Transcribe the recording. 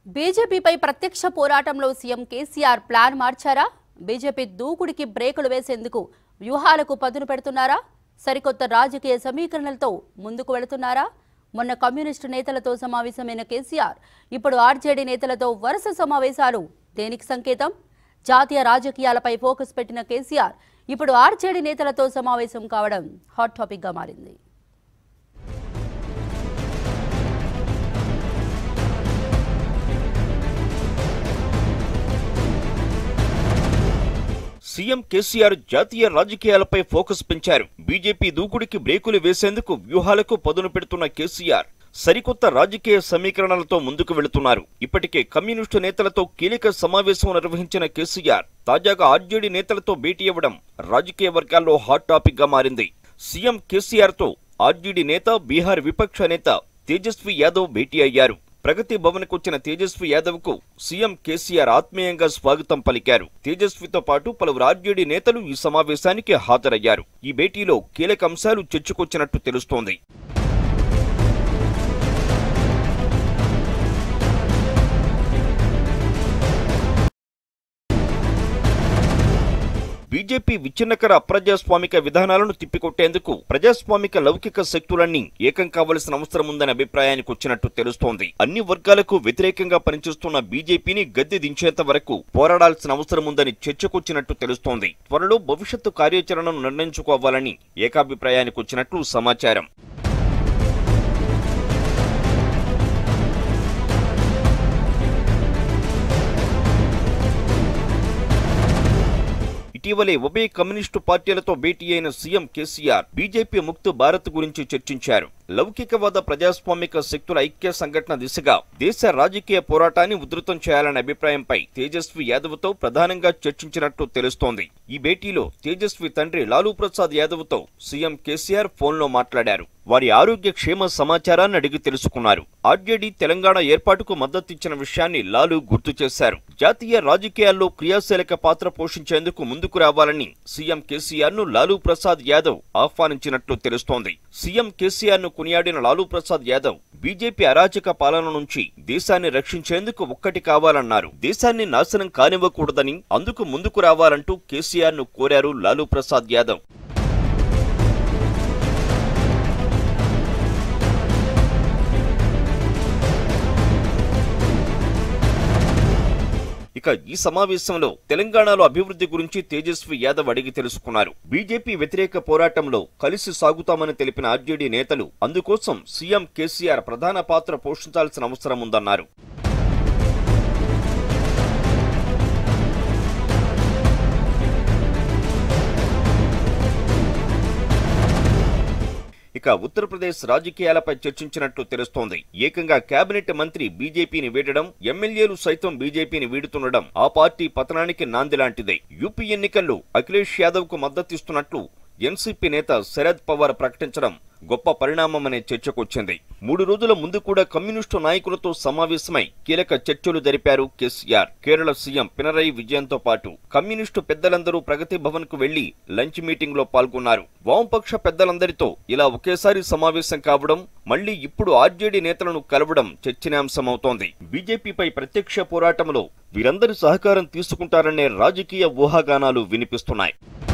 బీజేపీపై ప్రత్యక్ష పోరాటంలో CM KCR plan మార్చారా బీజేపీ దూకుడికి బ్రేకులు వేసేందుకు వ్యూహాలకు పదును పెడుతున్నారా సరికొత్త రాజకీయ సమీకరణలతో ముందుకు వెళుతున్నారా మొన్న కమ్యూనిస్టు నేతలతో సమావేశమైన కేసీఆర్ ఇప్పుడు ఆర్జేడీ నేతలతో వరుస సమావేశాలు దేనికి సంకేతం జాతీయ రాజకీయాలపై ఫోకస్ పెట్టిన కేసీఆర్ ఇప్పుడు ఆర్జేడీ నేతలతో సమావేశం కావడం హాట్ టాపిక్గా మారింది సీఎం కేసీఆర్ జాతీయ రాజకీయాలపై ఫోకస్ పెంచారు బీజేపీ దూకుడికి బ్రేకులు వేసేందుకు వ్యూహాలకు పదును పెడుతున్న కేసీఆర్ సరికొత్త రాజకీయ సమీకరణలతో ముందుకు వెళుతున్నారు ఇప్పటికే కమ్యూనిస్టు నేతలతో కీలక సమావేశం నిర్వహించిన కేసీఆర్ తాజాగా ఆర్జేడీ నేతలతో భేటీ అవ్వడం రాజకీయ వర్గాల్లో హాట్ టాపిక్ గా మారింది సీఎం కేసీఆర్ తో ఆర్జేడీ నేత బీహార్ విపక్ష నేత తేజస్వి యాదవ్ భేటీ అయ్యారు ప్రగతి భవన్కు వచ్చిన తేజస్వి యాదవ్ కు సీఎం కేసీఆర్ ఆత్మీయంగా స్వాగతం పలికారు తేజస్వితో పాటు పలువురు ఆర్జేడీ నేతలు ఈ సమావేశానికి హాజరయ్యారు ఈ భేటీలో కీలక అంశాలు చర్చకొచ్చినట్టు తెలుస్తోంది బీజేపీ విచ్ఛిన్నకర అప్రజాస్వామిక విధానాలను తిప్పికొట్టేందుకు ప్రజాస్వామిక లౌకిక శక్తులన్నీ ఏకం కావలసిన అవసరం ఉందనే అభిప్రాయానికి వచ్చినట్టు తెలుస్తోంది అన్ని వర్గాలకు వ్యతిరేకంగా పనిచేస్తున్న బీజేపీని గద్దె దించేంత వరకు పోరాడాల్సిన అవసరం ఉందని చర్చకొచ్చినట్టు తెలుస్తోంది త్వరలో భవిష్యత్తు కార్యాచరణను నిర్ణయించుకోవాలని ఏకాభిప్రాయానికి వచ్చినట్లు సమాచారం ఇటీవలే ఉభయ కమ్యూనిస్టు పార్టీలతో భేటీ అయిన సీఎం కేసీఆర్ బీజేపీ ముక్త భారత్ గురించి చర్చించారు లౌకికవాద ప్రజాస్వామిక శక్తుల ఐక్య సంఘటన దిశగా దేశ రాజకీయ పోరాటాన్ని ఉధృతం చేయాలనే అభిప్రాయంపై తేజస్వి యాదవ్తో ప్రధానంగా చర్చించినట్టు తెలుస్తోంది ఈ భేటీలో తేజస్వి తండ్రి లాలూ ప్రసాద్ యాదవ్తో సీఎం కేసీఆర్ ఫోన్లో మాట్లాడారు వారి ఆరోగ్య క్షేమ సమాచారాన్ని అడిగి తెలుసుకున్నారు ఆర్జేడీ తెలంగాణ ఏర్పాటుకు మద్దతిచ్చిన విషయాన్ని లాలు గుర్తు చేశారు జాతీయ రాజకీయాల్లో క్రియాశీలక పాత్ర పోషించేందుకు ముందుకు రావాలని సీఎం కేసీఆర్ ను లాలూ ప్రసాద్ యాదవ్ ఆహ్వానించినట్లు తెలుస్తోంది సీఎం కేసీఆర్ ను కొనియాడిన లాలూ ప్రసాద్ యాదవ్ బీజేపీ అరాచక పాలన నుంచి దేశాన్ని రక్షించేందుకు ఒక్కటి కావాలన్నారు దేశాన్ని నాశనం కానివ్వకూడదని అందుకు ముందుకు రావాలంటూ కేసీఆర్ ను కోరారు లాలూ ప్రసాద్ యాదవ్ ఇక ఈ సమావేశంలో తెలంగాణలో అభివృద్ధి గురించి తేజస్వి యాదవ్ అడిగి తెలుసుకున్నారు బీజేపీ వ్యతిరేక పోరాటంలో కలిసి సాగుతామని తెలిపిన ఆర్జేడీ నేతలు అందుకోసం సీఎం కేసీఆర్ ప్రధాన పాత్ర పోషించాల్సిన అవసరం ఉందన్నారు ఇక ఉత్తరప్రదేశ్ రాజకీయాలపై చర్చించినట్లు తెలుస్తోంది ఏకంగా కేబినెట్ మంత్రి బీజేపీని వీడడం ఎమ్మెల్యేలు సైతం బీజేపీని వీడుతుండడం ఆ పార్టీ పతనానికి నాంది లాంటిదే యూపీ ఎన్నికల్లో అఖిలేష్ యాదవ్ కు మద్దతిస్తున్నట్లు ఎన్సీపీ నేత శరద్ పవార్ ప్రకటించడం గొప్ప పరిణామమనే చర్చకొచ్చింది మూడు రోజుల ముందు కూడా కమ్యూనిస్టు నాయకులతో సమావేశమై కీలక చర్చలు జరిపారు కేసీఆర్ కేరళ సీఎం పినరయి విజయన్తో పాటు కమ్యూనిస్టు పెద్దలందరూ ప్రగతి భవన్ కు వెళ్లి లంచ్ మీటింగ్ లో పాల్గొన్నారు వామపక్ష పెద్దలందరితో ఇలా ఒకేసారి సమావేశం కావడం మళ్లీ ఇప్పుడు ఆర్జేడీ నేతలను కలవడం చర్చనీయాంశమవుతోంది బీజేపీపై ప్రత్యక్ష పోరాటంలో వీరందరి సహకారం తీసుకుంటారనే రాజకీయ ఊహాగానాలు వినిపిస్తున్నాయి